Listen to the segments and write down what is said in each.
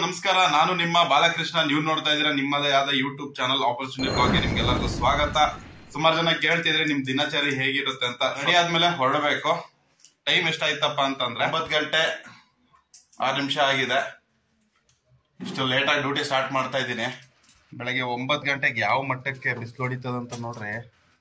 ನಮಸ್ಕಾರ ನಾನು ನಿಮ್ಮ ಬಾಲಕೃಷ್ಣ ನೀವು ನೋಡ್ತಾ ಇದ್ದೀರಾ ನಿಮ್ಮದೇ ಆದ ಯೂಟ್ಯೂಬ್ ಚಾನಲ್ ಆಪರ್ಚುನಿಟಿ ಬ್ಲಾಗ್ಗೆ ನಿಮ್ಗೆಲ್ಲರಿಗೂ ಸ್ವಾಗತ ಸುಮಾರು ಜನ ಕೇಳ್ತಿದ್ರೆ ನಿಮ್ ದಿನಚರಿ ಹೇಗಿರುತ್ತೆ ಅಂತ ರೆಡಿ ಆದ್ಮೇಲೆ ಹೊರಡಬೇಕು ಟೈಮ್ ಎಷ್ಟಾಯ್ತಪ್ಪ ಅಂತಂದ್ರೆ ಒಂಬತ್ತು ಗಂಟೆ ಆರು ನಿಮಿಷ ಆಗಿದೆ ಇಷ್ಟು ಲೇಟಾಗಿ ಡ್ಯೂಟಿ ಸ್ಟಾರ್ಟ್ ಮಾಡ್ತಾ ಇದ್ದೀನಿ ಬೆಳಗ್ಗೆ ಒಂಬತ್ತು ಗಂಟೆಗೆ ಯಾವ ಮಟ್ಟಕ್ಕೆ ಬಿಸಿಲು ಹೊಡಿತದಂತ ನೋಡ್ರಿ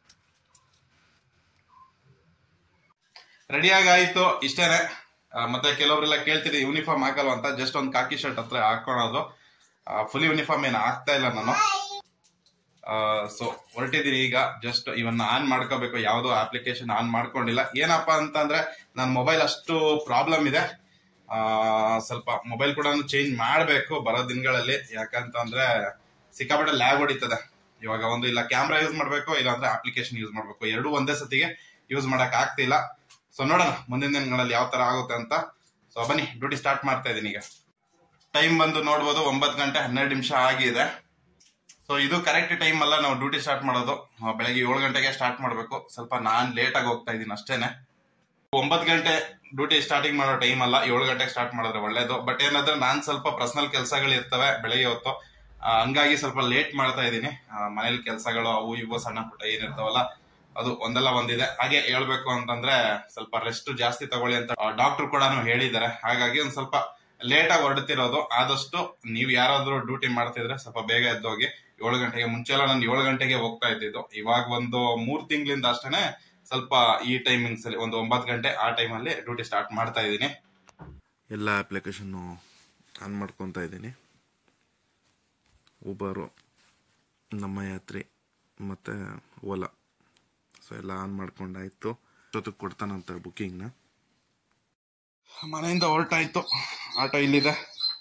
ರೆಡಿಯಾಗಿ ಆಯ್ತು ಇಷ್ಟೇನೆ ಆ, ಮತ್ತೆ ಕೆಲವರೆಲ್ಲ ಕೇಳ್ತಿದ್ದೆ ಯೂನಿಫಾರ್ಮ್ ಹಾಕಲ್ವ ಅಂತ ಜಸ್ಟ್ ಒಂದು ಕಾಕಿ ಶರ್ಟ್ ಹತ್ರ ಹಾಕೊಳ್ಳೋದು ಫುಲ್ ಯೂನಿಫಾರ್ಮ್ ಏನು ಹಾಕ್ತಾ ಇಲ್ಲ ನಾನು ಸೊ ಹೊರಟಿದ್ದೀನಿ ಈಗ ಜಸ್ಟ್ ಇವನ್ನ ಆನ್ ಮಾಡ್ಕೋಬೇಕು ಯಾವುದೋ ಅಪ್ಲಿಕೇಶನ್ ಆನ್ ಮಾಡ್ಕೊಂಡಿಲ್ಲ ಏನಪ್ಪ ಅಂತಂದ್ರೆ ನನ್ನ ಮೊಬೈಲ್ ಅಷ್ಟು ಪ್ರಾಬ್ಲಮ್ ಇದೆ ಆ, ಸ್ವಲ್ಪ ಮೊಬೈಲ್ ಕೂಡ ಚೇಂಜ್ ಮಾಡಬೇಕು ಬರೋ ದಿನಗಳಲ್ಲಿ ಯಾಕಂತಂದ್ರೆ ಸಿಕ್ಕಾಪಟ್ಟೆ ಲ್ಯಾಗ್ ಹೊಡಿತದೆ ಇವಾಗ ಒಂದು ಇಲ್ಲ ಕ್ಯಾಮ್ರಾ ಯೂಸ್ ಮಾಡಬೇಕು ಇಲ್ಲ ಅಂದ್ರೆ ಅಪ್ಲಿಕೇಶನ್ ಯೂಸ್ ಮಾಡಬೇಕು ಎರಡೂ ಒಂದೇ ಸತಿಗೆ ಯೂಸ್ ಮಾಡಕ್ ಆಗ್ತಿಲ್ಲ ಸೊ ನೋಡೋಣ ಮುಂದಿನ ದಿನಗಳಲ್ಲಿ ಯಾವ ತರ ಆಗುತ್ತೆ ಅಂತ ಸೊ ಬನ್ನಿ ಡ್ಯೂಟಿ ಸ್ಟಾರ್ಟ್ ಮಾಡ್ತಾ ಇದ್ದೀನಿ ಈಗ ಟೈಮ್ ಬಂದು ನೋಡ್ಬೋದು ಒಂಬತ್ತು ಗಂಟೆ ಹನ್ನೆರಡು ನಿಮಿಷ ಆಗಿದೆ ಸೊ ಇದು ಕರೆಕ್ಟ್ ಟೈಮ್ ಅಲ್ಲ ನಾವು ಡ್ಯೂಟಿ ಸ್ಟಾರ್ಟ್ ಮಾಡೋದು ಆ, ಬೆಳಗ್ಗೆ ಏಳು ಗಂಟೆಗೆ ಸ್ಟಾರ್ಟ್ ಮಾಡಬೇಕು ಸ್ವಲ್ಪ ನಾನ್ ಲೇಟ್ ಆಗಿ ಹೋಗ್ತಾ ಇದ್ದೀನಿ ಅಷ್ಟೇನೆ ಒಂಬತ್ತು ಗಂಟೆ ಡ್ಯೂಟಿ ಸ್ಟಾರ್ಟಿಂಗ್ ಮಾಡೋ ಟೈಮ್ ಅಲ್ಲ ಏಳು ಗಂಟೆಗೆ ಸ್ಟಾರ್ಟ್ ಮಾಡಿದ್ರೆ ಒಳ್ಳೇದು ಬಟ್ ಏನಂದ್ರೆ ನಾನ್ ಸ್ವಲ್ಪ ಪರ್ಸನಲ್ ಕೆಲಸಗಳು ಇರ್ತವೆ ಬೆಳಗ್ಗೆ ಹೊತ್ತು ಆ, ಹಂಗಾಗಿ ಸ್ವಲ್ಪ ಲೇಟ್ ಮಾಡ್ತಾ ಇದ್ದೀನಿ ಮನೇಲಿ ಕೆಲಸಗಳು ಅವು ಇವು ಸಣ್ಣ ಪುಟ್ಟ ಏನಿರ್ತಾವಲ್ಲ ಅದು ಒಂದಲ್ಲ ಒಂದಿದೆ ಹಾಗೆ ಹೇಳ್ಬೇಕು ಅಂತಂದ್ರೆ ಸ್ವಲ್ಪ ರೆಸ್ಟ್ ಜಾಸ್ತಿ ತಗೊಳ್ಳಿ ಅಂತ ಡಾಕ್ಟರ್ ಕೂಡ ಹೇಳಿದ್ದಾರೆ ಹಾಗಾಗಿ ಒಂದ್ ಸ್ವಲ್ಪ ಲೇಟ್ ಆಗಿ ಹೊರಡ್ತಿರೋದು ಆದಷ್ಟು ನೀವು ಯಾರಾದ್ರೂ ಡ್ಯೂಟಿ ಮಾಡ್ತಿದ್ರೆ ಸ್ವಲ್ಪ ಬೇಗ ಎದ್ದೋಗಿ ಏಳು ಗಂಟೆಗೆ ಮುಂಚೆ ಎಲ್ಲ ನಾನು ಏಳು ಗಂಟೆಗೆ ಹೋಗ್ತಾ ಇದ್ದಿದ್ದು ಇವಾಗ ಒಂದು ಮೂರ್ ತಿಂಗಳಿಂದ ಅಷ್ಟೇನೆ ಸ್ವಲ್ಪ ಈ ಟೈಮಿಂಗ್ಸ್ ಅಲ್ಲಿ ಒಂದು ಒಂಬತ್ತು ಗಂಟೆ ಆ ಟೈಮಲ್ಲಿ ಡ್ಯೂಟಿ ಸ್ಟಾರ್ಟ್ ಮಾಡ್ತಾ ಇದ್ದೀನಿ ಎಲ್ಲ ಅಪ್ಲಿಕೇಶನ್ನು ಆನ್ ಮಾಡ್ಕೊತಾ ಇದ್ದೀನಿ ಊಬರು ನಮ್ಮ ಯಾತ್ರಿ ಮತ್ತು ಓಲಾ ಸೊ ಎಲ್ಲ ಆನ್ ಮಾಡ್ಕೊಂಡಾಯ್ತು ಜೊತೆಗೆ ಕೊಡ್ತಾನಂತ ಬುಕ್ಕಿಂಗ್ನ ಮನೆಯಿಂದ ಹೊರಟಾಯ್ತು ಆಟೋ ಇಲ್ಲಿದೆ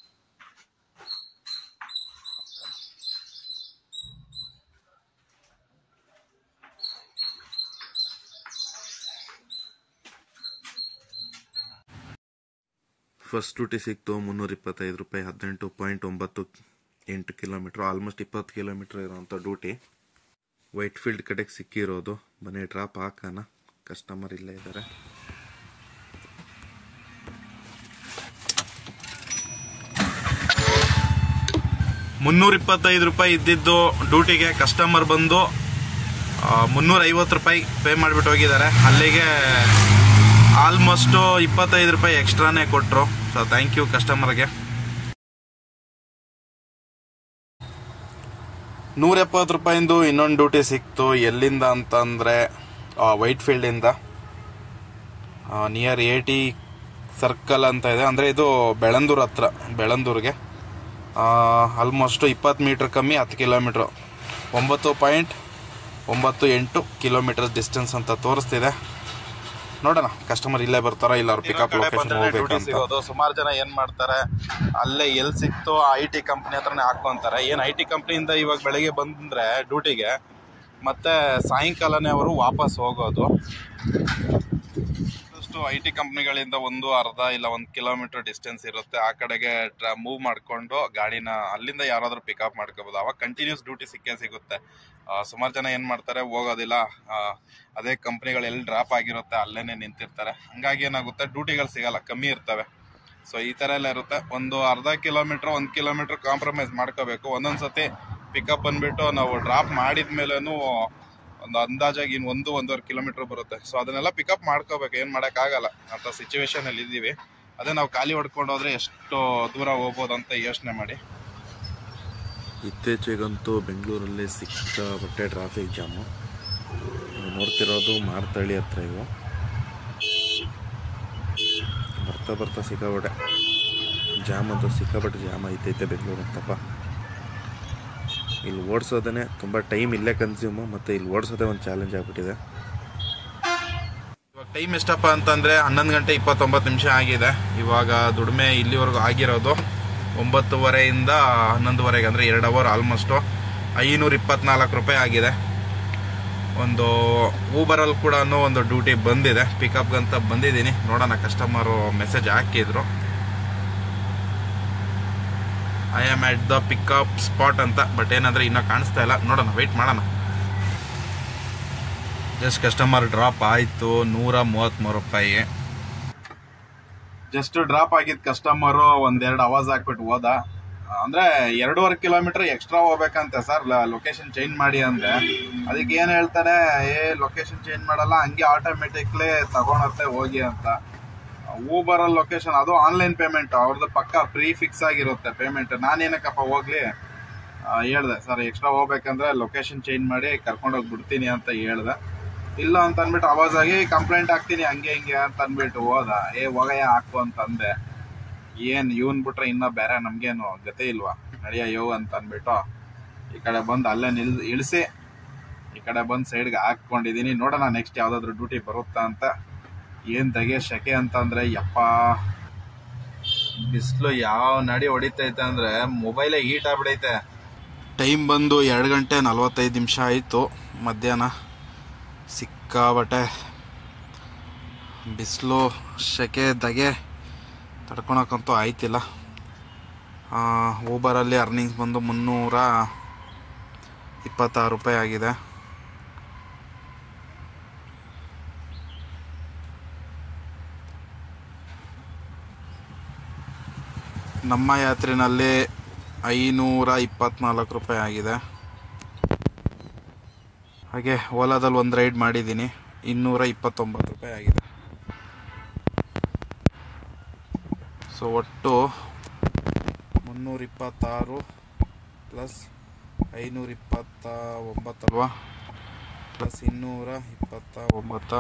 ಫಸ್ಟ್ ಡ್ಯೂಟಿ ಸಿಕ್ತು ಮುನ್ನೂರ ಇಪ್ಪತ್ತೈದು ರೂಪಾಯಿ ಹದಿನೆಂಟು ಪಾಯಿಂಟ್ ಒಂಬತ್ತು ಎಂಟು ಕಿಲೋಮೀಟ್ರ್ ಆಲ್ಮೋಸ್ಟ್ ಇಪ್ಪತ್ತು ಕಿಲೋಮೀಟ್ರ್ ಇರೋಂಥ ಡ್ಯೂಟಿ ವೈಟ್ ಫೀಲ್ಡ್ ಕಡೆಗೆ ಸಿಕ್ಕಿರೋದು ಬನ್ನಿ ಡ್ರಾಪ್ ಹಾಕೋಣ ಕಸ್ಟಮರ್ ಇಲ್ಲೇ ಇದ್ದಾರೆ ಮುನ್ನೂರ ಇಪ್ಪತ್ತೈದು ರೂಪಾಯಿ ಇದ್ದಿದ್ದು ಡ್ಯೂಟಿಗೆ ಕಸ್ಟಮರ್ ಬಂದು ಮುನ್ನೂರ ಐವತ್ತು ರೂಪಾಯಿ ಪೇ ಮಾಡಿಬಿಟ್ಟು ಹೋಗಿದ್ದಾರೆ ಅಲ್ಲಿಗೆ ಆಲ್ಮೋಸ್ಟ್ ಇಪ್ಪತ್ತೈದು ರೂಪಾಯಿ ಎಕ್ಸ್ಟ್ರಾನೇ ಕೊಟ್ಟರು ಸೊ ಥ್ಯಾಂಕ್ ಯು ಕಸ್ಟಮರ್ಗೆ ನೂರ ಎಪ್ಪತ್ತು ರೂಪಾಯಿಂದು ಇನ್ನೊಂದು ಡ್ಯೂಟಿ ಸಿಕ್ತು ಎಲ್ಲಿಂದ ಅಂತಂದರೆ ವೈಟ್ ಫೀಲ್ಡಿಂದ ನಿಯರ್ ಏಟಿ ಸರ್ಕಲ್ ಅಂತ ಇದೆ ಅಂದರೆ ಇದು ಬೆಳಂದೂರ್ ಹತ್ರ ಬೆಳಂದೂರ್ಗೆ ಆಲ್ಮೋಸ್ಟ್ ಇಪ್ಪತ್ತು ಮೀಟ್ರ್ ಕಮ್ಮಿ ಹತ್ತು ಕಿಲೋಮೀಟ್ರು ಒಂಬತ್ತು ಪಾಯಿಂಟ್ ಒಂಬತ್ತು ಎಂಟು ಕಿಲೋಮೀಟರ್ ಡಿಸ್ಟೆನ್ಸ್ ಅಂತ ತೋರಿಸ್ತಿದೆ ನೋಡೋಣ ಕಸ್ಟಮರ್ ಇಲ್ಲೇ ಬರ್ತಾರ ಇಲ್ಲ ಅವ್ರು ಪಿಕಪ್ ಲೊಕೇಶನ್ ಹೋಗ್ಬೇಕಂತ ಸುಮಾರು ಜನ ಏನ್ ಮಾಡ್ತಾರೆ ಅಲ್ಲೇ ಎಲ್ಲಿ ಸಿಕ್ತೋ ಐ ಟಿ ಕಂಪ್ನಿ ಹತ್ರನೇ ಹಾಕೊಂತಾರೆ ಏನ್ ಐ ಟಿ ಕಂಪ್ನಿಯಿಂದ ಇವಾಗ ಬೆಳಿಗ್ಗೆ ಬಂದ್ರೆ ಡ್ಯೂಟಿಗೆ ಮತ್ತೆ ಸಾಯಂಕಾಲನೇ ಅವರು ವಾಪಸ್ ಹೋಗೋದು ಅಷ್ಟು ಐ ಟಿ ಕಂಪ್ನಿಗಳಿಂದ ಒಂದು ಅರ್ಧ ಇಲ್ಲ ಒಂದು ಕಿಲೋಮೀಟರ್ ಡಿಸ್ಟೆನ್ಸ್ ಇರುತ್ತೆ ಆ ಕಡೆಗೆ ಮೂವ್ ಮಾಡ್ಕೊಂಡು ಗಾಡಿನ ಅಲ್ಲಿಂದ ಯಾರಾದ್ರೂ ಪಿಕಪ್ ಮಾಡ್ಕೋಬಹುದು ಅವಾಗ ಕಂಟಿನ್ಯೂಸ್ ಡ್ಯೂಟಿ ಸಿಕ್ಕೇ ಸಿಗುತ್ತೆ ಸುಮಾರು ಜನ ಏನ್ ಮಾಡ್ತಾರೆ ಹೋಗೋದಿಲ್ಲ ಆ, ಅದೇ ಕಂಪ್ನಿಗಳು ಎಲ್ಲಿ ಡ್ರಾಪ್ ಆಗಿರುತ್ತೆ ಅಲ್ಲೇನೆ ನಿಂತಿರ್ತಾರೆ ಹಂಗಾಗಿ ಏನಾಗುತ್ತೆ ಡ್ಯೂಟಿಗಳು ಸಿಗಲ್ಲ ಕಮ್ಮಿ ಇರ್ತವೆ ಸೊ ಈ ತರ ಎಲ್ಲ ಇರುತ್ತೆ ಒಂದು ಅರ್ಧ ಕಿಲೋಮೀಟರ್ ಒಂದು ಕಿಲೋಮೀಟರ್ ಕಾಂಪ್ರಮೈಸ್ ಮಾಡ್ಕೋಬೇಕು ಒಂದೊಂದ್ ಸತಿ ಪಿಕಪ್ ಬಂದ್ಬಿಟ್ಟು ನಾವು ಡ್ರಾಪ್ ಮಾಡಿದ್ಮೇಲೆನೂ ಒಂದು ಅಂದಾಜಾಗಿ ಇನ್ನು ಒಂದು ಒಂದೂವರೆ ಕಿಲೋಮೀಟರ್ ಬರುತ್ತೆ ಸೊ ಅದನ್ನೆಲ್ಲ ಪಿಕಪ್ ಮಾಡ್ಕೋಬೇಕು ಏನು ಮಾಡೋಕ್ಕಾಗಲ್ಲ ಅಂತ ಸಿಚುವೇಶನ್ ಅಲ್ಲಿ ಇದ್ದೀವಿ ಅದೇ ನಾವು ಖಾಲಿ ಹೊಡ್ಕೊಂಡು ಹೋದ್ರೆ ಎಷ್ಟು ದೂರ ಹೋಗ್ಬೋದು ಅಂತ ಯೋಚನೆ ಮಾಡಿ ಇತ್ತೀಚೆಗಂತೂ ಬೆಂಗಳೂರಲ್ಲಿ ಸಿಕ್ಕಾಪಟ್ಟೆ ಟ್ರಾಫಿಕ್ ಜಾಮು ನೀವು ನೋಡ್ತಿರೋದು ಮಾರ್ತಳ್ಳಿ ಹತ್ರ ಇವು ಬರ್ತಾ ಬರ್ತಾ ಸಿಕ್ಕಾಪಟ್ಟೆ ಜಾಮ್ ಅಂತೂ ಸಿಕ್ಕಾಪಟ್ಟೆ ಜಾಮ್ ಐತೈತೆ ಬೆಂಗಳೂರು ಅಂತಪ್ಪ ಇಲ್ಲಿ ಓಡಿಸೋದೇ ತುಂಬ ಟೈಮ್ ಇಲ್ಲೇ ಕನ್ಸ್ಯೂಮು ಮತ್ತು ಇಲ್ಲಿ ಓಡಿಸೋದೇ ಒಂದು ಚಾಲೆಂಜ್ ಆಗಿಬಿಟ್ಟಿದೆ ಇವಾಗ ಟೈಮ್ ಎಷ್ಟಪ್ಪ ಅಂತಂದ್ರೆ ಹನ್ನೊಂದು ಗಂಟೆ ಇಪ್ಪತ್ತೊಂಬತ್ತು ನಿಮಿಷ ಆಗಿದೆ ಇವಾಗ ದುಡಿಮೆ ಇಲ್ಲಿವರೆಗೂ ಆಗಿರೋದು ಒಂಬತ್ತುವರೆಯಿಂದ ಹನ್ನೊಂದುವರೆಗೆ ಅಂದರೆ ಎರಡು ಅವರ್ ಆಲ್ಮೋಸ್ಟು ಐನೂರ ಇಪ್ಪತ್ನಾಲ್ಕು ರೂಪಾಯಿ ಆಗಿದೆ ಒಂದು ಊಬರಲ್ಲಿ ಕೂಡ ಒಂದು ಡ್ಯೂಟಿ ಬಂದಿದೆ ಪಿಕಪ್ಗಂತ ಬಂದಿದ್ದೀನಿ ನೋಡೋಣ ಕಸ್ಟಮರು ಮೆಸೇಜ್ ಹಾಕಿದ್ರು I am at the pickup spot ಅಂತ ಬಟ್ ಏನಂದ್ರೆ ಇನ್ನೂ ಕಾಣಿಸ್ತಾ ಇಲ್ಲ ನೋಡೋಣ ವೆಯ್ಟ್ ಮಾಡೋಣ ಜಸ್ಟ್ ಕಸ್ಟಮರ್ ಡ್ರಾಪ್ ಆಯಿತು ನೂರ ಮೂವತ್ತ್ಮೂರು ರೂಪಾಯಿ ಜಸ್ಟ್ ಡ್ರಾಪ್ ಆಗಿದ್ದ ಕಸ್ಟಮರು ಒಂದೆರಡು ಅವಾಜ್ ಹಾಕ್ಬಿಟ್ಟು ಹೋದ ಅಂದ್ರೆ ಎರಡೂವರೆ ಕಿಲೋಮೀಟರ್ ಎಕ್ಸ್ಟ್ರಾ ಹೋಗ್ಬೇಕಂತೆ ಸರ್ ಲೊಕೇಶನ್ ಚೇಂಜ್ ಮಾಡಿ ಅಂದ್ರೆ ಅದಕ್ಕೆ ಏನ್ ಹೇಳ್ತಾನೆ ಏ ಲೊಕೇಶನ್ ಚೇಂಜ್ ಮಾಡಲ್ಲ ಹಂಗೆ ಆಟೋಮೆಟಿಕ್ಲಿ ತಗೊಳತ್ತೆ ಹೋಗಿ ಅಂತ ಊಬರ್ ಅಲ್ಲಿ ಲೊಕೇಶನ್ ಅದು ಆನ್ಲೈನ್ ಪೇಮೆಂಟ್ ಅವ್ರದ್ದು ಪಕ್ಕ ಪ್ರೀ ಫಿಕ್ಸ್ ಆಗಿರುತ್ತೆ ಪೇಮೆಂಟ್ ನಾನೇನಕ್ಕಪ್ಪ ಹೋಗ್ಲಿ ಆ, ಹೇಳ್ದೆ ಸರ್ ಎಕ್ಸ್ಟ್ರಾ ಹೋಗ್ಬೇಕಂದ್ರೆ ಲೊಕೇಶನ್ ಚೇಂಜ್ ಮಾಡಿ ಕರ್ಕೊಂಡೋಗಿ ಬಿಡ್ತೀನಿ ಅಂತ ಹೇಳ್ದೆ ಇಲ್ಲ ಅಂತ ಅಂದ್ಬಿಟ್ಟು ಅವಾಜ್ ಆಗಿ ಕಂಪ್ಲೇಂಟ್ ಹಾಕ್ತೀನಿ ಹಂಗೆ ಹಿಂಗೆ ಅಂತ ಅಂದ್ಬಿಟ್ಟು ಹೋದ ಏ ಹೋಗಯ್ಯ ಹಾಕು ಅಂತ ಅಂದೆ ಏನ್ ಇವನ್ ಬಿಟ್ರೆ ಇನ್ನ ಬೇರೆ ನಮ್ಗೇನು ಗತಿ ಇಲ್ವಾ ನಡಿಯ ಯೋ ಅಂತ ಅಂದ್ಬಿಟ್ಟು ಈ ಕಡೆ ಬಂದು ಅಲ್ಲೇ ನಿಲ್ ಇಳಿಸಿ ಈ ಕಡೆ ಬಂದು ಸೈಡ್ಗೆ ಹಾಕೊಂಡಿದೀನಿ ನೋಡೋಣ ನೆಕ್ಸ್ಟ್ ಯಾವ್ದಾದ್ರು ಡ್ಯೂಟಿ ಬರುತ್ತಾ ಅಂತ ಏನ್ ತೆಗೆ ಶೆಕೆ ಅಂತಂದ್ರೆ ಯಪ್ಪ ಬಿಸಿಲು ಯಾವ ನಡಿ ಹೊಡಿತೈತೆ ಅಂದ್ರೆ ಮೊಬೈಲೇ ಹೀಟ್ ಆಗ್ಬಿಡೈತೆ ಟೈಮ್ ಬಂದು ಎರಡು ಗಂಟೆ ನಲ್ವತ್ತೈದು ನಿಮಿಷ ಆಯಿತು ಮಧ್ಯಾಹ್ನ ಸಿಕ್ಕಾಬಟ್ಟೆ ಬಿಸಿಲು ಸೆಕೆ ದಗೆ ತಡ್ಕೊಳಕ್ಕಂತೂ ಆಯ್ತಿಲ್ಲ ಊಬರಲ್ಲಿ ಅರ್ನಿಂಗ್ಸ್ ಬಂದು ಮುನ್ನೂರ ಇಪ್ಪತ್ತಾರು ರೂಪಾಯಿ ಆಗಿದೆ ನಮ್ಮ ಯಾತ್ರೆನಲ್ಲಿ ಐನೂರ ಇಪ್ಪತ್ನಾಲ್ಕು ರೂಪಾಯಿ ಆಗಿದೆ ಹಾಗೆ ಓಲಾದಲ್ಲಿ ಒಂದು ರೈಡ್ ಮಾಡಿದ್ದೀನಿ ಇನ್ನೂರ ಇಪ್ಪತ್ತೊಂಬತ್ತು ರೂಪಾಯಿ ಆಗಿದೆ ಸೊ ಒಟ್ಟು ಮುನ್ನೂರ ಇಪ್ಪತ್ತಾರು ಪ್ಲಸ್ ಐನೂರ ಇಪ್ಪತ್ತ ಒಂಬತ್ತಲ್ವಾ ಪ್ಲಸ್ ಇನ್ನೂರ ಇಪ್ಪತ್ತ ಒಂಬತ್ತ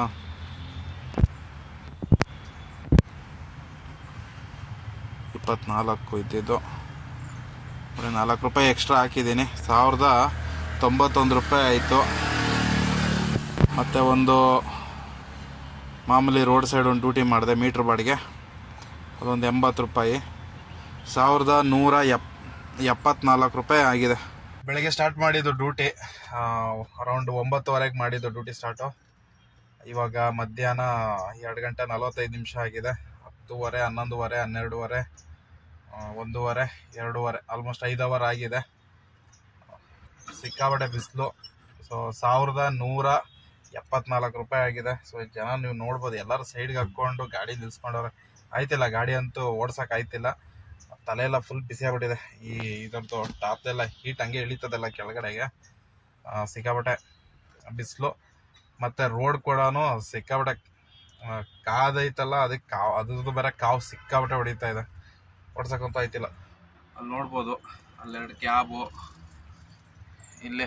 ಇಪ್ಪತ್ನಾಲ್ಕು ಇದ್ದಿದ್ದು ಬರೀ ನಾಲ್ಕು ರೂಪಾಯಿ ಎಕ್ಸ್ಟ್ರಾ ಹಾಕಿದ್ದೀನಿ ಸಾವಿರದ ತೊಂಬತ್ತೊಂದು ರೂಪಾಯಿ ಆಯಿತು ಮತ್ತು ಒಂದು ಮಾಮೂಲಿ ರೋಡ್ ಸೈಡ್ ಒಂದು ಡ್ಯೂಟಿ ಮಾಡಿದೆ ಮೀಟ್ರ್ ಬಾಡಿಗೆ ಅದೊಂದು ಎಂಬತ್ತು ರೂಪಾಯಿ ಸಾವಿರದ ನೂರ ಎಪ್ ಎಪ್ಪತ್ನಾಲ್ಕು ರೂಪಾಯಿ ಆಗಿದೆ ಬೆಳಗ್ಗೆ ಸ್ಟಾರ್ಟ್ ಮಾಡಿದ್ದು ಡ್ಯೂಟಿ ಅರೌಂಡ್ ಒಂಬತ್ತುವರೆಗೆ ಮಾಡಿದ್ದು ಡ್ಯೂಟಿ ಸ್ಟಾರ್ಟು ಇವಾಗ ಮಧ್ಯಾಹ್ನ ಎರಡು ಗಂಟೆ ನಲವತ್ತೈದು ನಿಮಿಷ ಆಗಿದೆ ಹತ್ತುವರೆ ಹನ್ನೊಂದುವರೆ ಹನ್ನೆರಡುವರೆ ಆ, ಒಂದೂವರೆ ಎರಡೂವರೆ ಆಲ್ಮೋಸ್ಟ್ ಐದು ಅವರ್ ಆಗಿದೆ ಸಿಕ್ಕಾಬಟ್ಟೆ ಬಿಸಿಲು ಸೊ ಸಾವಿರದ ನೂರ ಎಪ್ಪತ್ನಾಲ್ಕು ರೂಪಾಯಿ ಆಗಿದೆ ಸೊ ಜನ ನೀವು ನೋಡ್ಬೋದು ಎಲ್ಲರೂ ಸೈಡ್ಗೆ ಹಾಕ್ಕೊಂಡು ಗಾಡಿ ನಿಲ್ಸ್ಕೊಂಡವ್ರೆ ಆಯ್ತಿಲ್ಲ ಗಾಡಿ ಅಂತೂ ಓಡ್ಸಕ್ ಆಯ್ತಿಲ್ಲ ತಲೆ ಎಲ್ಲ ಫುಲ್ ಬಿಸಿ ಆಗ್ಬಿಟ್ಟಿದೆ ಈ ಇದ್ರದ್ದು ಟಾಪ್ದೆಲ್ಲ ಹೀಟ್ ಹಂಗೆ ಇಳಿತದಲ್ಲ ಕೆಳಗಡೆಗೆ ಆ, ಸಿಕ್ಕಾಬಟ್ಟೆ ಬಿಸಿಲು ಮತ್ತೆ ರೋಡ್ ಕೂಡ ಸಿಕ್ಕಾಬಟ್ಟೆ ಆ, ಕಾದೈತಲ್ಲ ಅದಕ್ಕೆ ಕಾವ್ ಅದ್ರದ್ದು ಬೇರೆ ಕಾವು ಸಿಕ್ಕಾಬಟ್ಟೆ ಹೊಡಿತಾ ಇದೆ ಓಡ್ಸಕ್ಕಂತೂ ಆಯ್ತಿಲ್ಲ ಅಲ್ಲಿ ನೋಡ್ಬೋದು ಅಲ್ಲೆರಡು ಕ್ಯಾಬು ಇಲ್ಲೇ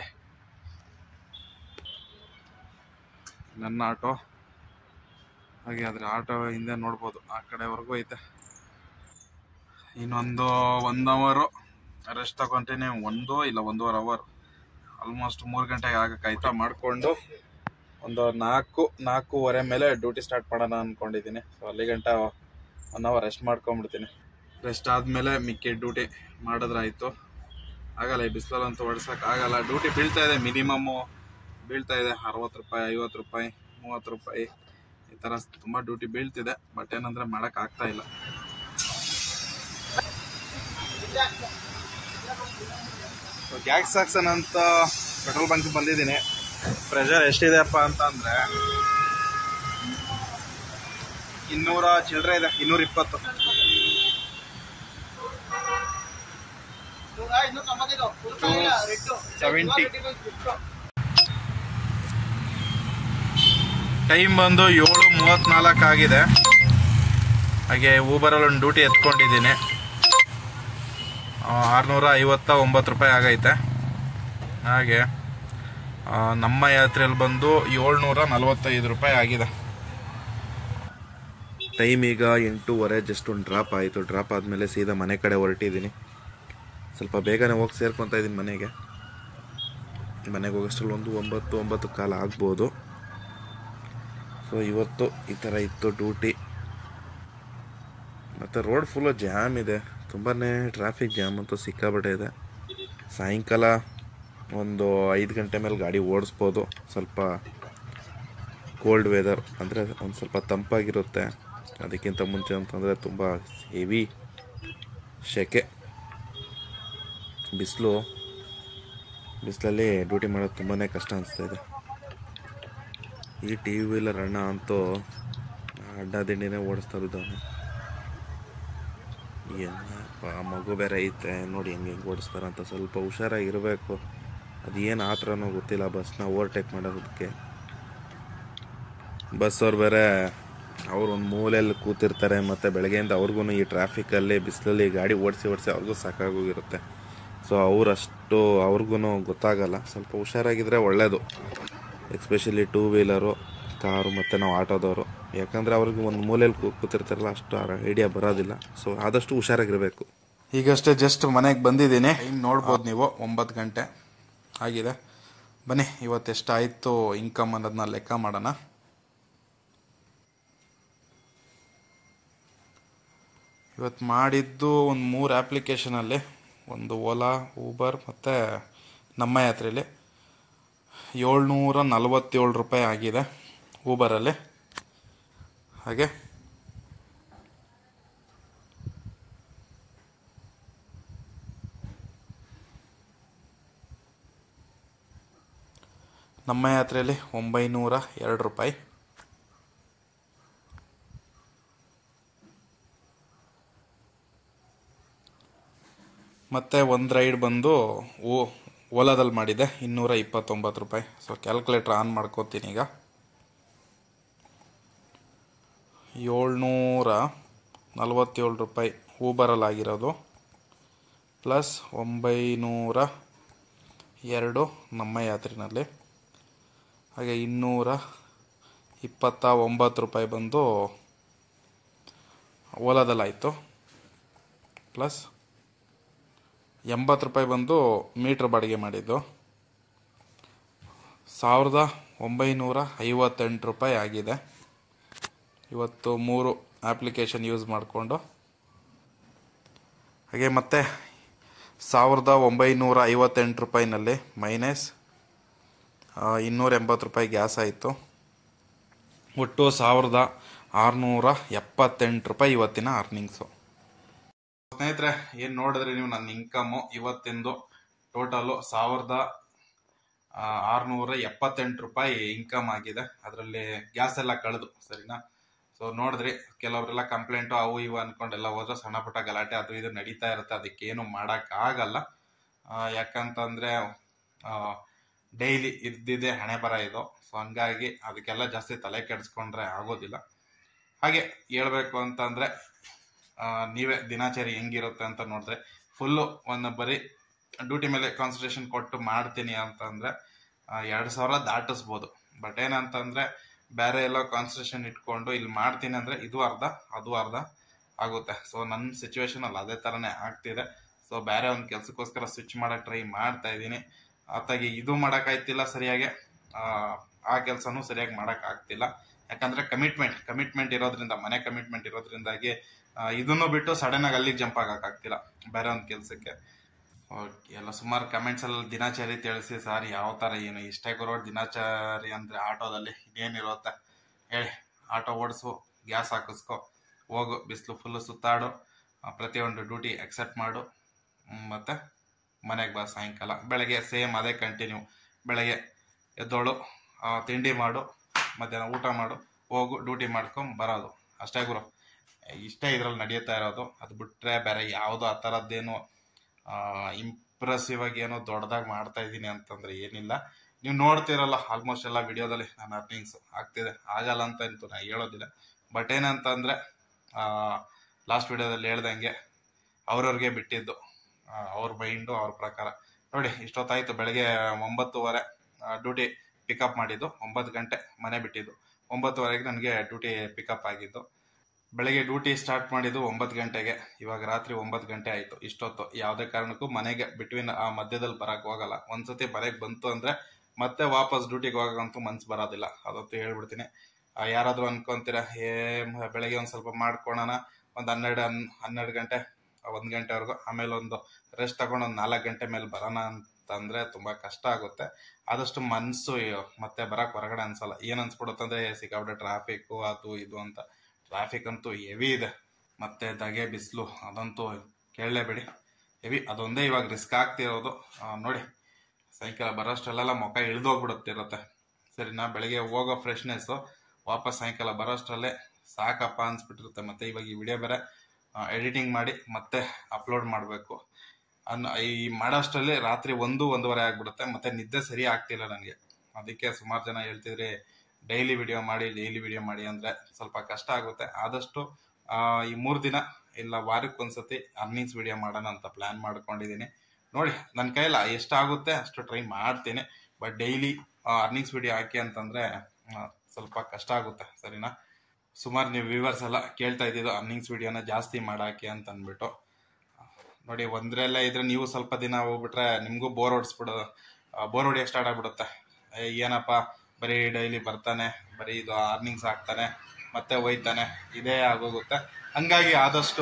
ನನ್ನ ಆಟೋ ಹಾಗೆ ಅದ್ರ ಆಟೋ ಹಿಂದೆ ನೋಡ್ಬೋದು ಆ ಕಡೆವರೆಗೂ ಐತೆ ಇನ್ನೊಂದು ಒನ್ ಅವರು ರೆಸ್ಟ್ ತಗೊಂತೀನಿ ಒಂದು ಇಲ್ಲ ಒಂದೂವರೆ ಅವರ್ ಆಲ್ಮೋಸ್ಟ್ ಮೂರು ಗಂಟೆಗೆ ಆಗಕ್ಕೆ ಮಾಡಿಕೊಂಡು ಒಂದು ನಾಲ್ಕು ನಾಲ್ಕೂವರೆ ಮೇಲೆ ಡ್ಯೂಟಿ ಸ್ಟಾರ್ಟ್ ಮಾಡೋಣ ಅಂದ್ಕೊಂಡಿದ್ದೀನಿ ಸೊ ಅಲ್ಲಿ ಗಂಟ ಒನ್ ಅವರ್ ರೆಸ್ಟ್ ಮಾಡ್ಕೊಂಬಿಡ್ತೀನಿ ರೆಸ್ಟ್ ಆದಮೇಲೆ ಮಿಕ್ಕಿ ಡ್ಯೂಟಿ ಮಾಡಿದ್ರಾಯ್ತು ಆಗಲ್ಲ ಈ ಬಿಸಿಲಲ್ಲಂತೂ ಹೊಡ್ಸಕ್ಕೆ ಆಗಲ್ಲ ಡ್ಯೂಟಿ ಬೀಳ್ತಾ ಇದೆ ಮಿನಿಮಮ್ಮು ಬೀಳ್ತಾ ಇದೆ ಅರವತ್ತು ರೂಪಾಯಿ ಐವತ್ತು ರೂಪಾಯಿ ಮೂವತ್ತು ರೂಪಾಯಿ ಈ ಥರ ತುಂಬ ಡ್ಯೂಟಿ ಬೀಳ್ತಿದೆ ಬಟ್ ಏನಂದರೆ ಮಾಡೋಕ್ಕೆ ಆಗ್ತಾ ಇಲ್ಲ ಗ್ಯಾಸ್ ಸಾಕ್ಸನ್ ಅಂತ ಪೆಟ್ರೋಲ್ ಬಂಕ್ ಬಂದಿದ್ದೀನಿ ಪ್ರೆಷರ್ ಎಷ್ಟಿದೆಯಪ್ಪ ಅಂತ ಅಂದ್ರೆ ಇನ್ನೂರ ಚಿಲ್ಲರೆ ಇದೆ ಇನ್ನೂರ ಇಪ್ಪತ್ತು ಸೆವೆಂಟಿ ಟೈಮ್ ಬಂದು ಏಳು ಮೂವತ್ತ್ನಾಲ್ಕು ಆಗಿದೆ ಹಾಗೆ ಊಬರಲ್ಲಿ ಒಂದು ಡ್ಯೂಟಿ ಎತ್ಕೊಂಡಿದ್ದೀನಿ ಆರುನೂರ ಐವತ್ತ ಒಂಬತ್ತು ರೂಪಾಯಿ ಆಗೈತೆ ಹಾಗೆ ಆ, ನಮ್ಮ ಯಾತ್ರೆಯಲ್ಲಿ ಬಂದು ಏಳ್ನೂರ ನಲವತ್ತೈದು ರೂಪಾಯಿ ಆಗಿದೆ ಟೈಮ್ ಈಗ ಎಂಟೂವರೆ ಜಸ್ಟ್ ಒಂದು ಡ್ರಾಪ್ ಆಯಿತು ಡ್ರಾಪ್ ಆದಮೇಲೆ ಸೀದಾ ಮನೆ ಕಡೆ ಹೊರಟಿದ್ದೀನಿ ಸ್ವಲ್ಪ ಬೇಗನೆ ಹೋಗಿ ಸೇರ್ಕೊತಾ ಇದ್ದೀನಿ ಮನೆಗೆ ಮನೆಗೆ ಹೋಗೋಷ್ಟ್ರಲ್ಲಿ ಒಂದು ಒಂಬತ್ತು ಒಂಬತ್ತು ಕಾಲ ಆಗ್ಬೋದು ಸೊ ಇವತ್ತು ಈ ಥರ ಇತ್ತು ಡ್ಯೂಟಿ ಮತ್ತು ರೋಡ್ ಫುಲ್ಲು ಜಾಮ್ ಇದೆ ತುಂಬಾ ಟ್ರಾಫಿಕ್ ಜಾಮ್ ಅಂತೂ ಸಿಕ್ಕಾಬಟ್ಟೆ ಇದೆ ಸಾಯಂಕಾಲ ಒಂದು ಐದು ಗಂಟೆ ಮೇಲೆ ಗಾಡಿ ಓಡಿಸ್ಬೋದು ಸ್ವಲ್ಪ ಕೋಲ್ಡ್ ವೆದರ್ ಅಂದರೆ ಒಂದು ಸ್ವಲ್ಪ ತಂಪಾಗಿರುತ್ತೆ ಅದಕ್ಕಿಂತ ಮುಂಚೆ ಅಂತಂದರೆ ತುಂಬ ಹೆವಿ ಸೆಕೆ ಬಿಸಿಲು ಬಿಸಿಲಲ್ಲಿ ಡ್ಯೂಟಿ ಮಾಡೋದು ತುಂಬಾ ಕಷ್ಟ ಅನಿಸ್ತಾ ಇದೆ ಈ ಟಿ ವಿ ವೀಲರ್ ಅಣ್ಣ ಅಂತೂ ಅಡ್ಡ ದಿಡ್ಡಿನೇ ಓಡಿಸ್ತಾ ಇದ್ದಾನೆ ಏನಪ್ಪ ಆ ಮಗು ಬೇರೆ ಐತೆ ನೋಡಿ ಹೆಂಗೆ ಹೆಂಗೆ ಓಡಿಸ್ತಾರಂತ ಸ್ವಲ್ಪ ಹುಷಾರಾಗಿರಬೇಕು ಅದು ಏನು ಆ ಥರನೋ ಗೊತ್ತಿಲ್ಲ ಬಸ್ನ ಓವರ್ಟೇಕ್ ಮಾಡೋದಕ್ಕೆ ಬಸ್ ಅವ್ರು ಬೇರೆ ಅವ್ರು ಒಂದು ಮೂಲೆಯಲ್ಲಿ ಕೂತಿರ್ತಾರೆ ಮತ್ತು ಬೆಳಗ್ಗೆಯಿಂದ ಅವ್ರಿಗೂ ಈ ಟ್ರಾಫಿಕಲ್ಲಿ ಬಿಸಿಲಲ್ಲಿ ಗಾಡಿ ಓಡಿಸಿ ಓಡಿಸಿ ಅವ್ರಿಗೂ ಸಾಕಾಗೋಗಿರುತ್ತೆ ಸೊ ಅವರಷ್ಟು ಅವ್ರಿಗೂ ಗೊತ್ತಾಗಲ್ಲ ಸ್ವಲ್ಪ ಹುಷಾರಾಗಿದ್ದರೆ ಒಳ್ಳೆಯದು ಎಸ್ಪೆಷಲಿ ಟೂ ವೀಲರು ಕಾರು ಮತ್ತು ನಾವು ಆಟೋದವರು ಯಾಕಂದರೆ ಅವ್ರಿಗೆ ಒಂದು ಮೂಲೆಯಲ್ಲಿ ಕೂ ಕೂತಿರ್ತಾರಲ್ಲ ಅಷ್ಟು ಐಡಿಯಾ ಬರೋದಿಲ್ಲ ಸೊ ಆದಷ್ಟು ಹುಷಾರಾಗಿರಬೇಕು ಈಗಷ್ಟೇ ಜಸ್ಟ್ ಮನೆಗೆ ಬಂದಿದ್ದೀನಿ ಟೈಮ್ ನೋಡ್ಬೋದು ನೀವು ಒಂಬತ್ತು ಗಂಟೆ ಆಗಿದೆ ಬನ್ನಿ ಇವತ್ತು ಎಷ್ಟಾಯಿತು ಇನ್ಕಮ್ ಅನ್ನೋದನ್ನ ಲೆಕ್ಕ ಮಾಡೋಣ ಇವತ್ತು ಮಾಡಿದ್ದು ಒಂದು ಮೂರು ಆ್ಯಪ್ಲಿಕೇಶನಲ್ಲಿ ಒಂದು ಓಲಾ ಊಬರ್ ಮತ್ತು ನಮ್ಮ ಯಾತ್ರೆಯಲ್ಲಿ ಏಳ್ನೂರ ನಲವತ್ತೇಳು ರೂಪಾಯಿ ಆಗಿದೆ ಊಬರಲ್ಲಿ ಹಾಗೆ ನಮ್ಮ ಯಾತ್ರೆಯಲ್ಲಿ ಒಂಬೈನೂರ ಎರಡು ರೂಪಾಯಿ ಮತ್ತು ಒಂದು ರೈಡ್ ಬಂದು ಓ ಓಲಾದಲ್ಲಿ ಮಾಡಿದೆ ಇನ್ನೂರ ಇಪ್ಪತ್ತೊಂಬತ್ತು ರೂಪಾಯಿ ಸೊ ಕ್ಯಾಲ್ಕುಲೇಟ್ರ್ ಆನ್ ಮಾಡ್ಕೋತೀನಿ ಈಗ ಏಳ್ನೂರ ನಲವತ್ತೇಳು ರೂಪಾಯಿ ಊಬರಲ್ಲಿ ಆಗಿರೋದು ಪ್ಲಸ್ ಒಂಬೈನೂರ ಎರಡು ನಮ್ಮ ಯಾತ್ರಿನಲ್ಲಿ ಹಾಗೆ ಇನ್ನೂರ ಇಪ್ಪತ್ತ ಒಂಬತ್ತು ರೂಪಾಯಿ ಬಂದು ಓಲಾದಲ್ಲಾಯಿತು ಪ್ಲಸ್ ಎಂಬತ್ತು ರೂಪಾಯಿ ಬಂದು ಮೀಟ್ರ್ ಬಾಡಿಗೆ ಮಾಡಿದ್ದು ಸಾವಿರದ ಒಂಬೈನೂರ ಐವತ್ತೆಂಟು ರೂಪಾಯಿ ಆಗಿದೆ ಇವತ್ತು ಮೂರು ಆಪ್ಲಿಕೇಶನ್ ಯೂಸ್ ಮಾಡಿಕೊಂಡು ಹಾಗೆ ಮತ್ತೆ ಸಾವಿರದ ಒಂಬೈನೂರ ಐವತ್ತೆಂಟು ರೂಪಾಯಿನಲ್ಲಿ ಮೈನಸ್ ಇನ್ನೂರ ಎಂಬತ್ತು ರೂಪಾಯಿ ಗ್ಯಾಸ್ ಆಯಿತು ಒಟ್ಟು ಸಾವಿರದ ಆರುನೂರ ಎಪ್ಪತ್ತೆಂಟು ರೂಪಾಯಿ ಇವತ್ತಿನ ಅರ್ನಿಂಗ್ಸು ಸ್ನೇಹಿತರೆ ಏನು ನೋಡಿದ್ರಿ ನೀವು ನನ್ನ ಇನ್ಕಮ್ಮು ಇವತ್ತಿಂದು ಟೋಟಲು ಸಾವಿರದ ಆರುನೂರ ಎಪ್ಪತ್ತೆಂಟು ರೂಪಾಯಿ ಇನ್ಕಮ್ ಆಗಿದೆ ಅದರಲ್ಲಿ ಗ್ಯಾಸ್ ಎಲ್ಲ ಕಳೆದು ಸರಿನಾ ಸೊ ನೋಡಿದ್ರಿ ಕೆಲವರೆಲ್ಲ ಕಂಪ್ಲೇಂಟು ಅವು ಇವು ಅನ್ಕೊಂಡೆಲ್ಲ ಹೋದ್ರೆ ಸಣ್ಣ ಪುಟ್ಟ ಗಲಾಟೆ ಅದು ಇದು ನಡೀತಾ ಇರುತ್ತೆ ಅದಕ್ಕೇನು ಮಾಡೋಕ್ಕಾಗಲ್ಲ ಯಾಕಂತಂದ್ರೆ ಡೈಲಿ ಇದ್ದಿದೆ ಹಣೆ ಬರ ಇದು ಸೊ ಹಂಗಾಗಿ ಅದಕ್ಕೆಲ್ಲ ಜಾಸ್ತಿ ತಲೆ ಕೆಡಿಸ್ಕೊಂಡ್ರೆ ಆಗೋದಿಲ್ಲ ಹಾಗೆ ಹೇಳ್ಬೇಕು ಅಂತಂದ್ರೆ ನೀವೇ ದಿನಾಚರಿ ಹೆಂಗಿರುತ್ತೆ ಅಂತ ನೋಡಿದ್ರೆ ಫುಲ್ಲು ಒಂದು ಬರೀ ಡ್ಯೂಟಿ ಮೇಲೆ ಕಾನ್ಸಂಟ್ರೇಷನ್ ಕೊಟ್ಟು ಮಾಡ್ತೀನಿ ಅಂತಂದ್ರೆ ಎರಡು ಸಾವಿರ ದಾಟಿಸ್ಬೋದು ಬಟ್ ಏನಂತಂದ್ರೆ ಬೇರೆ ಎಲ್ಲ ಕಾನ್ಸಂಟ್ರೇಷನ್ ಇಟ್ಕೊಂಡು ಇಲ್ಲಿ ಮಾಡ್ತೀನಿ ಅಂದ್ರೆ ಇದು ಅರ್ಧ ಅದು ಅರ್ಧ ಆಗುತ್ತೆ ಸೊ ನನ್ನ ಸಿಚುವೇಶನ್ ಅಲ್ಲಿ ಅದೇ ಥರನೇ ಆಗ್ತಿದೆ ಸೊ ಬೇರೆ ಒಂದು ಕೆಲಸಕ್ಕೋಸ್ಕರ ಸ್ವಿಚ್ ಮಾಡಕ್ಕೆ ಟ್ರೈ ಮಾಡ್ತಾ ಇದ್ದೀನಿ ಅತ್ತಾಗಿ ಇದು ಮಾಡೋಕ್ಕಾಯ್ತಿಲ್ಲ ಸರಿಯಾಗಿ ಆ ಕೆಲಸನೂ ಸರಿಯಾಗಿ ಮಾಡೋಕೆ ಆಗ್ತಿಲ್ಲ ಯಾಕಂದ್ರೆ ಕಮಿಟ್ಮೆಂಟ್ ಕಮಿಟ್ಮೆಂಟ್ ಇರೋದ್ರಿಂದ ಮನೆ ಕಮಿಟ್ಮೆಂಟ್ ಇರೋದ್ರಿಂದಾಗಿ ಇದನ್ನು ಬಿಟ್ಟು ಸಡನ್ ಆಗಿ ಅಲ್ಲಿಗೆ ಜಂಪ್ ಆಗಕ್ಕಾಗ್ತಿಲ್ಲ ಬೇರೆ ಒಂದು ಕೆಲಸಕ್ಕೆ ಎಲ್ಲ ಸುಮಾರು ಕಮೆಂಟ್ಸ್ ಅಲ್ಲಿ ದಿನಾಚರಿ ತಿಳಿಸಿ ಸರ್ ಯಾವ ತರ ಏನು ಇಷ್ಟೇ ಗುರು ದಿನಾಚರಿ ಅಂದ್ರೆ ಆಟೋದಲ್ಲಿ ಇನ್ನೇನಿರುತ್ತೆ ಹೇಳಿ ಆಟೋ ಓಡಿಸು ಗ್ಯಾಸ್ ಹಾಕಿಸ್ಕೊ ಹೋಗು ಬಿಸಿಲು ಫುಲ್ಲು ಸುತ್ತಾಡು ಪ್ರತಿಯೊಂದು ಡ್ಯೂಟಿ ಅಕ್ಸೆಪ್ಟ್ ಮಾಡು ಮತ್ತೆ ಮನೆಗೆ ಬಾ ಸಾಯಂಕಾಲ ಬೆಳಗ್ಗೆ ಸೇಮ್ ಅದೇ ಕಂಟಿನ್ಯೂ ಬೆಳಗ್ಗೆ ಎದ್ದೋಳು ತಿಂಡಿ ಮಾಡು ಮಧ್ಯಾಹ್ನ ಊಟ ಮಾಡು ಹೋಗು ಡ್ಯೂಟಿ ಮಾಡ್ಕೊಂಡ್ ಬರೋದು ಅಷ್ಟೇ ಗುರು ಇಷ್ಟೇ ಇದ್ರಲ್ಲಿ ನಡೆಯುತ್ತಾ ಇರೋದು ಅದು ಬಿಟ್ರೆ ಬೇರೆ ಯಾವುದೋ ಆ ಥರದ್ದೇನು ಇಂಪ್ರೆಸಿವ್ ಆಗಿ ಏನೋ ದೊಡ್ಡದಾಗಿ ಮಾಡ್ತಾ ಇದ್ದೀನಿ ಅಂತಂದ್ರೆ ಏನಿಲ್ಲ ನೀವು ನೋಡ್ತಿರಲ್ಲ ಆಲ್ಮೋಸ್ಟ್ ಎಲ್ಲ ವಿಡಿಯೋದಲ್ಲಿ ನನ್ನ ಅರ್ನಿಂಗ್ಸ್ ಆಗ್ತಿದೆ ಆಗಲ್ಲ ಅಂತ ಅಂತೂ ನಾ ಹೇಳೋದಿಲ್ಲ ಬಟ್ ಏನಂತಂದ್ರೆ ಲಾಸ್ಟ್ ವಿಡಿಯೋದಲ್ಲಿ ಹೇಳ್ದಂಗೆ ಅವ್ರವ್ರಿಗೆ ಬಿಟ್ಟಿದ್ದು ಅವ್ರ ಮೈಂಡು ಅವ್ರ ಪ್ರಕಾರ ನೋಡಿ ಇಷ್ಟೊತ್ತಾಯ್ತು ಬೆಳಗ್ಗೆ ಒಂಬತ್ತುವರೆ ಡ್ಯೂಟಿ ಪಿಕಪ್ ಮಾಡಿದ್ದು ಒಂಬತ್ತು ಗಂಟೆ ಮನೆ ಬಿಟ್ಟಿದ್ದು ಒಂಬತ್ತುವರೆಗೆ ನನಗೆ ಡ್ಯೂಟಿ ಪಿಕಪ್ ಆಗಿದ್ದು ಬೆಳಗ್ಗೆ ಡ್ಯೂಟಿ ಸ್ಟಾರ್ಟ್ ಮಾಡಿದ್ದು ಒಂಬತ್ತು ಗಂಟೆಗೆ ಇವಾಗ ರಾತ್ರಿ ಒಂಬತ್ತು ಗಂಟೆ ಆಯಿತು ಇಷ್ಟೊತ್ತು ಯಾವುದೇ ಕಾರಣಕ್ಕೂ ಮನೆಗೆ ಬಿಟ್ವೀನ್ ಆ ಮಧ್ಯದಲ್ಲಿ ಬರಕ್ಕೆ ಹೋಗಲ್ಲ ಒಂದ್ಸತಿ ಮನೆಗೆ ಬಂತು ಅಂದರೆ ಮತ್ತೆ ವಾಪಸ್ ಡ್ಯೂಟಿಗೆ ಹೋಗಕ್ಕಂತೂ ಮನ್ಸು ಬರೋದಿಲ್ಲ ಅದಂತೂ ಹೇಳ್ಬಿಡ್ತೀನಿ ಯಾರಾದರೂ ಅನ್ಕೊಂತೀರ ಏ ಬೆಳಗ್ಗೆ ಒಂದು ಸ್ವಲ್ಪ ಮಾಡ್ಕೊಳೋಣ ಒಂದು ಹನ್ನೆರಡು ಹನ್ ಹನ್ನೆರಡು ಗಂಟೆ ಒಂದು ಗಂಟೆವರೆಗೂ ಆಮೇಲೆ ಒಂದು ರೆಸ್ಟ್ ತಗೊಂಡು ಒಂದು ನಾಲ್ಕು ಗಂಟೆ ಮೇಲೆ ಬರೋಣ ಅಂತಂದರೆ ತುಂಬ ಕಷ್ಟ ಆಗುತ್ತೆ ಆದಷ್ಟು ಮನಸ್ಸು ಮತ್ತೆ ಬರಕ್ಕೆ ಹೊರಗಡೆ ಅನ್ಸಲ್ಲ ಏನು ಅನ್ಸ್ಬಿಡುತ್ತಂದ್ರೆ ಸಿಕ್ಕಾಬಿಟ್ಟೆ ಟ್ರಾಫಿಕ್ಕು ಅದು ಇದು ಅಂತ ಟ್ರಾಫಿಕ್ ಅಂತೂ ಹೆವಿ ಇದೆ ಮತ್ತೆ ಧಗೆ ಬಿಸಿಲು ಅದಂತೂ ಕೇಳಲೇಬೇಡಿ ಹೆವಿ ಅದೊಂದೇ ಇವಾಗ ರಿಸ್ಕ್ ಆಗ್ತಿರೋದು ನೋಡಿ ಸಾಯಂಕಾಲ ಬರೋಷ್ಟರಲ್ಲೆಲ್ಲ ಮುಖ ಇಳಿದೋಗ್ಬಿಡುತ್ತಿರುತ್ತೆ ಸರಿ ನಾ ಬೆಳಗ್ಗೆ ಹೋಗೋ ಫ್ರೆಶ್ನೆಸ್ಸು ವಾಪಸ್ ಸಾಯಂಕಾಲ ಬರೋಷ್ಟರಲ್ಲೇ ಸಾಕಪ್ಪ ಅನ್ಸ್ಬಿಟ್ಟಿರುತ್ತೆ ಮತ್ತೆ ಇವಾಗ ಈ ವಿಡಿಯೋ ಬೇರೆ ಎಡಿಟಿಂಗ್ ಮಾಡಿ ಮತ್ತೆ ಅಪ್ಲೋಡ್ ಮಾಡಬೇಕು ಅನ್ನ ಈ ಮಾಡೋಷ್ಟರಲ್ಲಿ ರಾತ್ರಿ ಒಂದು ಒಂದೂವರೆ ಆಗ್ಬಿಡುತ್ತೆ ಮತ್ತೆ ನಿದ್ದೆ ಸರಿ ಆಗ್ತಿಲ್ಲ ನನಗೆ ಅದಕ್ಕೆ ಸುಮಾರು ಜನ ಹೇಳ್ತಿದ್ರಿ ಡೈಲಿ ವಿಡಿಯೋ ಮಾಡಿ ಡೈಲಿ ವಿಡಿಯೋ ಮಾಡಿ ಅಂದ್ರೆ ಸ್ವಲ್ಪ ಕಷ್ಟ ಆಗುತ್ತೆ ಆದಷ್ಟು ಆ, ಈ ಮೂರು ದಿನ ಇಲ್ಲ ವಾರಕ್ಕೊಂದ್ಸತಿ ಅರ್ನಿಂಗ್ಸ್ ವಿಡಿಯೋ ಮಾಡೋಣ ಅಂತ ಪ್ಲಾನ್ ಮಾಡ್ಕೊಂಡಿದ್ದೀನಿ ನೋಡಿ ನನ್ನ ಕೈಲ ಎಷ್ಟಾಗುತ್ತೆ ಅಷ್ಟು ಟ್ರೈ ಮಾಡ್ತೀನಿ ಬಟ್ ಡೈಲಿ ಅರ್ನಿಂಗ್ಸ್ ವಿಡಿಯೋ ಹಾಕಿ ಅಂತಂದ್ರೆ ಆ, ಸ್ವಲ್ಪ ಕಷ್ಟ ಆಗುತ್ತೆ ಸರಿನಾ ಸುಮಾರು ನೀವು ವ್ಯೂವರ್ಸ್ ಎಲ್ಲ ಕೇಳ್ತಾ ಇದ್ದಿದ್ದು ಅರ್ನಿಂಗ್ಸ್ ವಿಡಿಯೋನ ಜಾಸ್ತಿ ಮಾಡಾಕಿ ಅಂತ ಅಂದ್ಬಿಟ್ಟು ನೋಡಿ ಒಂದ್ರಲ್ಲೇ ಇದ್ರೆ ನೀವು ಸ್ವಲ್ಪ ದಿನ ಹೋಗ್ಬಿಟ್ರೆ ನಿಮಗೂ ಬೋರ್ ಹೊಡಿಸ್ಬಿಡೋ ಬೋರ್ ಹೊಡಿಯೋಕೆ ಸ್ಟಾರ್ಟ್ ಆಗ್ಬಿಡುತ್ತೆ ಏ, ಏನಪ್ಪ ಬರೀ ಡೈಲಿ ಬರ್ತಾನೆ ಬರೀ ಇದು ಅರ್ನಿಂಗ್ಸ್ ಆಗ್ತಾನೆ ಮತ್ತೆ ಹೋಯ್ತಾನೆ ಇದೇ ಆಗೋಗುತ್ತೆ ಹಂಗಾಗಿ ಆದಷ್ಟು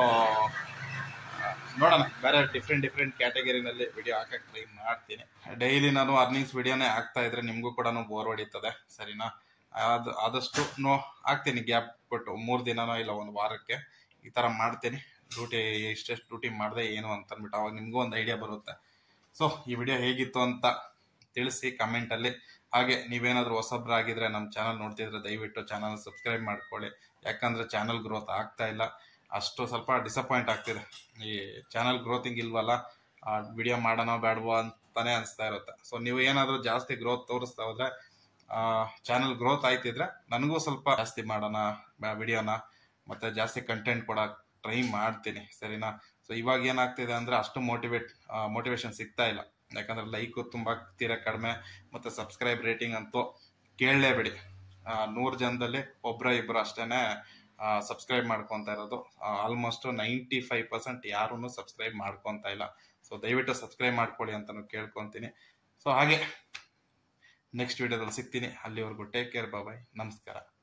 ನೋಡೋಣ ಬೇರೆ ಡಿಫ್ರೆಂಟ್ ಡಿಫ್ರೆಂಟ್ ಕ್ಯಾಟಗರಿನಲ್ಲಿ ವಿಡಿಯೋ ಹಾಕಕ್ಕೆ ಟ್ರೈ ಮಾಡ್ತೀನಿ ಡೈಲಿ ನಾನು ಅರ್ನಿಂಗ್ಸ್ ವಿಡಿಯೋನೇ ಹಾಕ್ತಾ ಇದ್ರೆ ನಿಮಗೂ ಕೂಡ ಬೋರ್ ಹೊಡಿತದೆ ಸರಿನಾ ಅದು ಆದಷ್ಟು ನೋ ಹಾಕ್ತೀನಿ ಗ್ಯಾಪ್ ಕೊಟ್ಟು ಮೂರು ದಿನನೋ ಇಲ್ಲ ಒಂದು ವಾರಕ್ಕೆ ಈ ಥರ ಮಾಡ್ತೀನಿ ಡ್ಯೂಟಿ ಎಷ್ಟೆಷ್ಟು ಡ್ಯೂಟಿ ಮಾಡಿದೆ ಏನು ಅಂತ ಅಂದ್ಬಿಟ್ಟು ಅವಾಗ ನಿಮಗೂ ಒಂದು ಐಡಿಯಾ ಬರುತ್ತೆ ಸೊ ಈ ವಿಡಿಯೋ ಹೇಗಿತ್ತು ಅಂತ ತಿಳಿಸಿ ಕಮೆಂಟಲ್ಲಿ ಹಾಗೆ ನೀವೇನಾದರೂ ಹೊಸಬ್ರಾಗಿದ್ರೆ ನಮ್ಮ ಚಾನಲ್ ನೋಡ್ತಿದ್ರೆ ದಯವಿಟ್ಟು ಚಾನಲ್ ಸಬ್ಸ್ಕ್ರೈಬ್ ಮಾಡ್ಕೊಳ್ಳಿ ಯಾಕಂದ್ರೆ ಚಾನಲ್ ಗ್ರೋತ್ ಆಗ್ತಾ ಇಲ್ಲ ಅಷ್ಟು ಸ್ವಲ್ಪ ಡಿಸಪಾಯಿಂಟ್ ಆಗ್ತಿದೆ ಈ ಚಾನಲ್ ಗ್ರೋತಿಂಗ್ ಇಲ್ವಲ್ಲ ವಿಡಿಯೋ ಮಾಡೋಣ ಬೇಡವೋ ಅಂತಾನೆ ಅನಿಸ್ತಾ ಇರುತ್ತೆ ಸೊ ನೀವು ಏನಾದರೂ ಜಾಸ್ತಿ ಗ್ರೋತ್ ತೋರಿಸ್ತಾ ಹೋದ್ರೆ ಚಾನಲ್ ಗ್ರೋತ್ ಆಯ್ತಿದ್ರೆ ನನಗೂ ಸ್ವಲ್ಪ ಜಾಸ್ತಿ ಮಾಡೋಣ ವಿಡಿಯೋನ ಮತ್ತೆ ಜಾಸ್ತಿ ಕಂಟೆಂಟ್ ಕೊಡಕ್ ಟ್ರೈ ಮಾಡ್ತೀನಿ ಸರಿನಾ ಸೊ ಇವಾಗ ಏನಾಗ್ತಿದೆ ಅಂದ್ರೆ ಅಷ್ಟು ಮೋಟಿವೇಟ್ ಮೋಟಿವೇಶನ್ ಸಿಗ್ತಾ ಇಲ್ಲ ಯಾಕಂದ್ರೆ ಲೈಕು ತುಂಬಾ ತೀರಾ ಕಡಿಮೆ ಮತ್ತೆ ಸಬ್ಸ್ಕ್ರೈಬ್ ರೇಟಿಂಗ್ ಅಂತೂ ಕೇಳಲೇಬೇಡಿ ನೂರು ಜನದಲ್ಲಿ ಒಬ್ರ ಇಬ್ರು ಅಷ್ಟೇನೆ ಸಬ್ಸ್ಕ್ರೈಬ್ ಮಾಡ್ಕೊತಾ ಇರೋದು ಆಲ್ಮೋಸ್ಟ್ ನೈಂಟಿ ಫೈವ್ ಪರ್ಸೆಂಟ್ ಯಾರೂ ಸಬ್ಸ್ಕ್ರೈಬ್ ಮಾಡ್ಕೊತಾ ಇಲ್ಲ ಸೊ ದಯವಿಟ್ಟು ಸಬ್ಸ್ಕ್ರೈಬ್ ಮಾಡ್ಕೊಳ್ಳಿ ಅಂತಾನು ಕೇಳ್ಕೊತೀನಿ ಸೊ ಹಾಗೆ ನೆಕ್ಸ್ಟ್ ವಿಡಿಯೋದಲ್ಲಿ ಸಿಗ್ತೀನಿ ಅಲ್ಲಿವರೆಗೂ ಟೇಕ್ ಕೇರ್ ಬಾಯ್ ನಮಸ್ಕಾರ